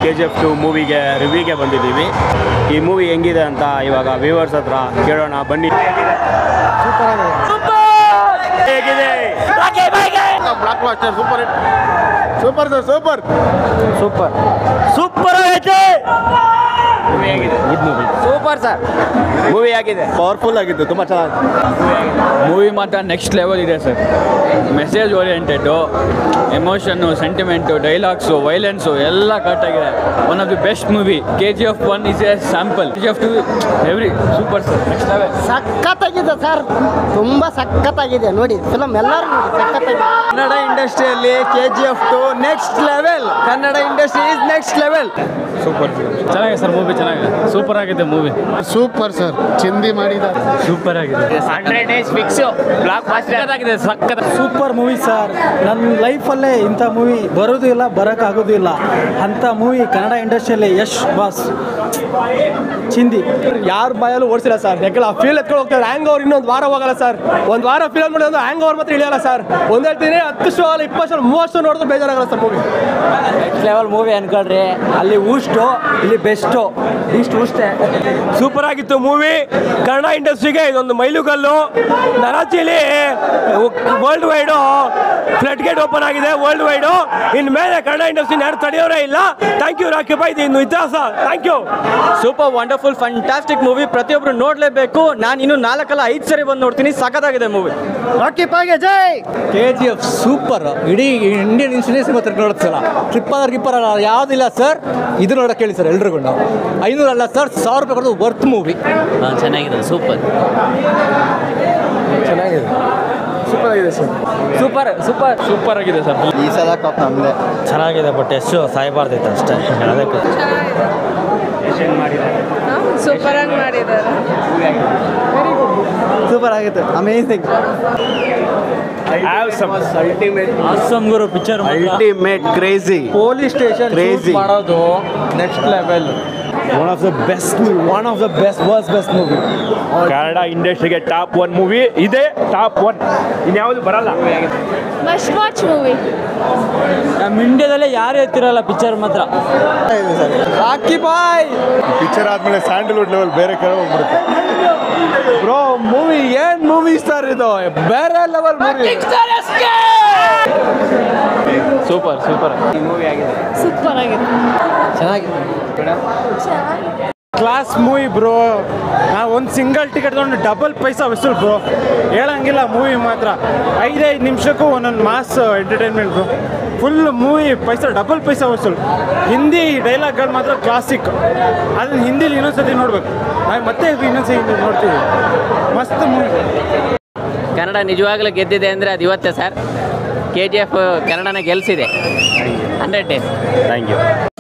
K G F two ಮೂವಿಗೆ ರಿವ್ಯೂಗೆ ಬಂದಿದ್ದೀವಿ ಈ ಮೂವಿ ಹೆಂಗಿದೆ ಅಂತ ಇವಾಗ ವ್ಯೂವರ್ಸ್ ಹತ್ರ ಕೇಳೋಣ ಬನ್ನಿ ಹೇಗಿದೆ blockbuster super hit super sir super super super ಆಗೈತೆ ಮೂವಿ ಹೇಗಿದೆ ಸೂಪರ್ ಸರ್ ಮೂವಿ ಆಗಿದೆ ಪವರ್ಫುಲ್ ಆಗಿತ್ತು ತುಂಬ ಚೆನ್ನಾಗಿ ಮೂವಿ ಮಾತ್ರ ನೆಕ್ಸ್ಟ್ ಲೆವೆಲ್ ಇದೆ sir message oriented emotion sentiment dialogues violence ಎಲ್ಲ ಕರೆಕ್ಟಾಗಿದೆ one of the best movie K G F one is a sample K G F two every super sir next level ಸಖತ್ತಾಗಿದೆ sir ತುಂಬಾ ಸಖತ್ತಾಗಿದೆ ನೋಡಿ film ಎಲ್ಲರೂ ನೋಡಿ ಸಖತ್ತಾಗಿದೆ ಕನ್ನಡ ಇಂಡಸ್ಟ್ರಿಯಲ್ಲಿ K G F two next level Kannada industry is next level ಚೆನ್ನಾಗಿದೆ sir movie ಚೆನ್ನಾಗಿದೆ ಸೂಪರ್ ಆಗಿದೆ ಮೂವಿ ಸೂಪರ್ ಸರ್ ಚಿಂದಿ ಮಾಡಿದ ಸೂಪರ್ ಆಗಿದೆ ಹಂಡ್ರೆಡ್ ಡೇಸ್ ಫಿಕ್ಸ್ ಬ್ಲಾಕ್ ಸಕ್ಕತ್ತಾಗಿದೆ ಸಕ್ಕತ್ ಸೂಪರ್ ಮೂವಿ ಸರ್ ನನ್ನ ಲೈಫಲ್ಲೇ ಇಂಥ ಮೂವಿ ಬರೋದು ಇಲ್ಲ ಬರೋಕ್ಕಾಗೋದು ಇಲ್ಲ ಅಂಥ ಮೂವಿ ಕನ್ನಡ ಇಂಡಸ್ಟ್ರಿಯಲ್ಲಿ ಯಶ್ ಬಾಸ್ ಚಿಂದಿ ಯಾರ ಬಾಯಲ್ಲೂ ಓಡಿಸಿಲ್ಲ ಸರ್ ಯಾಕಂದ್ರೆ ಆ ಫೀಲ್ ಎತ್ಕೊಂಡು ಹೋಗ್ತಾರೆ ಹ್ಯಾಂಗ್ ಓವರ್ ಇನ್ನೊಂದು ವಾರ ಹೋಗಲ್ಲ ಸರ್ ಒಂದು ವಾರ ಫಿಲಮ್ ನೋಡಿ ಒಂದು ಹ್ಯಾಂಗ್ ಓವರ್ ಮಾತ್ರ ಇಳಿಯಲ್ಲ ಸರ್ ಒಂದು ಹೇಳ್ತೀನಿ ಹತ್ತು ಶೋ ಅಲ್ಲ ಇಪ್ಪತ್ತು ಶೋ ಮೂವತ್ತು ಶೋ ನೋಡಿದ್ರೆ ಬೇಜಾರಾಗಲ್ಲ sir movie next level movie ಅನ್ಕೊಳ್ರಿ ಅಲ್ಲಿ ಊಷ್ಟು ಇಲ್ಲಿ ಬೆಸ್ಟು ಇಷ್ಟು ಊಷ್ಟೇ ಸೂಪರ್ ಆಗಿತ್ತು ಮೂವಿ ಕನ್ನಡ ಇಂಡಸ್ಟ್ರಿಗೆ ಇದೊಂದು ಮೈಲುಗಲ್ಲು ನರಾಚಿಲಿ world wide flood gate open ಆಗಿದೆ ವರ್ಲ್ಡ್ ವೈಡು ಇನ್ಮೇಲೆ ಕನ್ನಡ ಇಂಡಸ್ಟ್ರಿ ಯಾರು ತಡೆಯೋರೇ ಇಲ್ಲ ಥ್ಯಾಂಕ್ ಯು ರಾಕಿ ಬಾಯ್ ಇನ್ನು ಇತಿಹಾಸ thank you super wonderful fantastic movie ಪ್ರತಿಯೊಬ್ಬರು ನೋಡಲೇಬೇಕು ನಾನು ಇನ್ನು ನಾಲ್ಕಲ್ಲ ಐದು ಸರಿ ಬಂದು ನೋಡ್ತೀನಿ ಸಖತ್ತಾಗಿದೆ ಮೂವಿ ರಾಕಿ ಬಾಯ್ಗೆ ಜೈ ಕೆ ಜಿ ಎಫ್ ಸೂಪರ್ ಇಡೀ ಇಂಡಿಯನ್ ಸಿನಿಮಾ ತಿರ್ಗಿ ನೋಡುತ್ತಲ್ಲ ಟ್ರಿಪ್ಪರ್ ಗಿಪ್ಪರ್ ಯಾವುದಿಲ್ಲ ಸರ್ ಇದು ನೋಡಕ್ಕೆ ಹೇಳಿ ಸರ್ ಎಲ್ರಿಗೂ ನಾವು ಐನೂರು ಅಲ್ಲ ಸರ್ ಸಾವಿರ ರೂಪಾಯಿ ಕೊಡೋದು ವರ್ತ್ ಮೂವಿ ಚೆನ್ನಾಗಿದೆ ಸೂಪರ್ ಸೂಪರ್ ಸೂಪರ್ ಸೂಪರ್ ಆಗಿದೆ ಸರ್ ಈ ಸಲ ಕಪ್ ನಮ್ಮದೇ ಚೆನ್ನಾಗಿದೆ ಬಟ್ ಎಷ್ಟು ಸಾಯಬಾರ್ದಿತ್ತು ಅಷ್ಟೇ ಹೇಳೋದಕ್ಕೆ ಸೂಪರ್ ಆಗಿ ಮಾಡಿದ್ದಾರೆ ಸೂಪರ್ ಆಗಿತ್ತು ಅಮೇಸಿಂಗ್ ಅಸ್ಸಮ್ ಗುರು picture ultimate crazy police station Crazy. ಮಾಡೋದು next level one of the best one of the best worst best movie Kannada ಇಂಡಸ್ಟ್ರಿಗೆ ಟಾಪ್ ಒನ್ ಮೂವಿ ಇದೆ ಟಾಪ್ ಒನ್ ಇನ್ಯಾವುದು ಬರಲ್ಲ ಮಸ್ಟ್ ವಾಚ್ ಮೂವಿ ನಮ್ಮ ಇಂಡಿಯಾದಲ್ಲೇ ಯಾರು ಎತ್ತಿರಲ್ಲ ಪಿಕ್ಚರ್ ಮಾತ್ರ ಹಾಕಿ ಬಾಯ್ ಪಿಕ್ಚರ್ ಆದ್ಮೇಲೆ ಸ್ಯಾಂಡಲ್ವುಡ್ ಲೆವೆಲ್ ಬೇರೆ ಕಡೆ ಹೋಗ್ಬಿಡುತ್ತೆ ಬ್ರೋ ಮೂವಿ ಏನ್ ಮೂವಿ ಸರ್ ಇದು ಬೇರೆ level movie super super super ಆಗಿದೆ ಕ್ಲಾಸ್ ಮೂವಿ ಬ್ರೋ ನಾವು ಒಂದು ಸಿಂಗಲ್ ಟಿಕೆಟ್ ತೊಗೊಂಡು ಡಬಲ್ ಪೈಸಾ ವಸೂಲ್ ಬ್ರೋ ಹೇಳಂಗಿಲ್ಲ ಮೂವಿ ಮಾತ್ರ ಐದೈದು ನಿಮಿಷಕ್ಕೂ ಒಂದೊಂದು mass entertainment bro full movie ಪೈಸಾ ಡಬಲ್ ಪೈಸಾ ವಸೂಲ್ ಹಿಂದಿ ಡೈಲಾಗ್ಗಳು ಮಾತ್ರ ಕ್ಲಾಸಿಕ್ ಅದನ್ನ ಹಿಂದಿಲಿ ಇನ್ನೊಂದ್ಸತಿ ನೋಡ್ಬೇಕು ನಾವು ಮತ್ತೆ ಇನ್ನೊಂದ್ಸತಿ ನೋಡ್ತೀವಿ ಮಸ್ತ್ ಮೂವಿ ಕನ್ನಡ ನಿಜವಾಗ್ಲೂ ಗೆದ್ದಿದೆ ಅಂದರೆ ಅದು ಇವತ್ತೇ ಸರ್ ಕೆ ಜಿ ಎಫ್ ಕನ್ನಡನ ಗೆಲ್ಸಿದೆ ಹಂಡ್ರೆಡ್ ಡೇಸ್ ಥ್ಯಾಂಕ್ ಯು